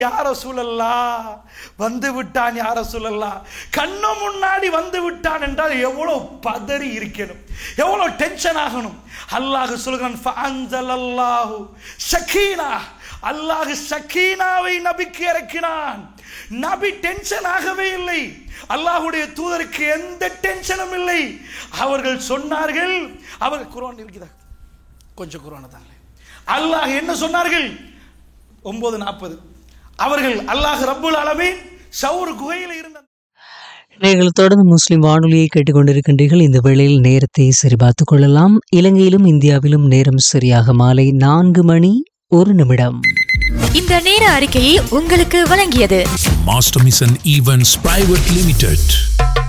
யார சூழல்லா வந்து விட்டான் யார சூழல்லா கண்ணு முன்னாடி வந்து விட்டான் என்றால் எவ்வளவு பதறி இருக்கணும் எவ்வளவு டென்ஷன் ஆகணும் அல்லாஹ் சொல்கிறான் ஃபஅன்ஸலல்லாஹு ஷக்கீனா அல்லாஹ் ஷக்கீனாவை நபிக்கு இறக்கினான் நபி டென்ஷன் ஆகவே இல்லை அல்லாஹ்வுடைய தூதருக்கு எந்த டென்ஷனும் இல்லை அவர்கள் சொன்னார்கள் அவர் குர்ஆன் இருக்குதா கொஞ்சம் குர்ஆன் தாங்களே அல்லாஹ் என்ன சொன்னார்கள் ஒன்பது நாற்பது அவர்கள் அல்லாஹ் ரப்புல் அலமீன் ஷவுர் குகையில் இருந்த நீங்கள் தொடர்ந்து முஸ்லிம் வானொலியை கேட்டுக்கொண்டிருக்கின்றீர்கள் இந்த வேளையில் நேரத்தை சரிபார்த்துக் கொள்ளலாம் இலங்கையிலும் இந்தியாவிலும் நேரம் சரியாக மாலை நான்கு மணி ஒரு நிமிடம் இந்த நேர அறிக்கையை உங்களுக்கு வழங்கியது Master Mission Events Private Limited.